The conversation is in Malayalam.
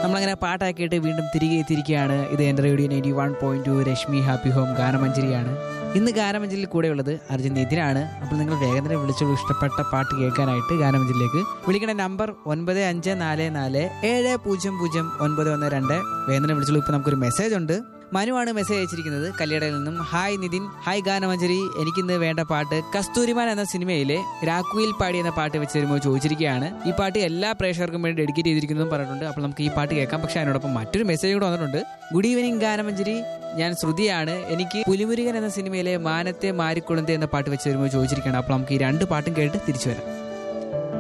നമ്മളങ്ങനെ പാട്ടാക്കിയിട്ട് വീണ്ടും തിരികെ എത്തിയിരിക്കുകയാണ് ഇത് എൻ്റെ radio ninety one point two രശ്മി ഹാപ്പി ഹോം ഗാനമഞ്ജരിയാണ് ഇന്ന് ഗാനമഞ്ജലിയിൽ കൂടെയുള്ളത് അർജുൻ നിതിനാണ് അപ്പോൾ നിങ്ങൾ വേഗം തന്നെ വിളിച്ചോളൂ ഇഷ്ടപ്പെട്ട പാട്ട് കേൾക്കാനായിട്ട് ഗാനമഞ്ജലിയിലേക്ക് വിളിക്കേണ്ട നമ്പർ ഒൻപത് അഞ്ച് നാല് നാല് ഏഴ് പൂജ്യം പൂജ്യം ഒൻപത് ഒന്ന് രണ്ട് വേഗം തന്നെ വിളിച്ചോളൂ ഇപ്പോൾ നമുക്കൊരു മെസ്സേജ് ഉണ്ട് മനുവാണ് മെസ്സേജ് അയച്ചിരിക്കുന്നത് കല്യാടയിൽ നിന്നും ഹായ് നിതിൻ ഹായ് ഗാനമഞ്ജരി എനിക്കിന്ന് വേണ്ട പാട്ട് കസ്തൂരിമാൻ എന്ന സിനിമയിലെ രാക്കുയിൽ പാടി എന്ന പാട്ട് വെച്ച് തരുമ്പോൾ ചോദിച്ചിരിക്കുകയാണ് ഈ പാട്ട് എല്ലാ പ്രേക്ഷകർക്കും വേണ്ടി ഡെഡിക്കേറ്റ് ചെയ്തിരിക്കുന്നതും പറഞ്ഞിട്ടുണ്ട് അപ്പോൾ നമുക്ക് ഈ പാട്ട് കേൾക്കാം പക്ഷേ അതിനോടൊപ്പം മറ്റൊരു മെസ്സേജ് കൂടെ വന്നിട്ടുണ്ട് ഗുഡ് ഈവനിങ് ഗാനമഞ്ജരി ഞാൻ ശ്രുതിയാണ് എനിക്ക് പുലിമുരുകൻ എന്ന സിനിമയിലെ മാനത്തെ മാരിക്കുളന്തെ എന്ന പാട്ട് വെച്ച് തരുമ്പോൾ ചോദിച്ചിരിക്കുകയാണ് അപ്പോൾ നമുക്ക് ഈ രണ്ട് പാട്ടും കേട്ട് തിരിച്ചു വരാം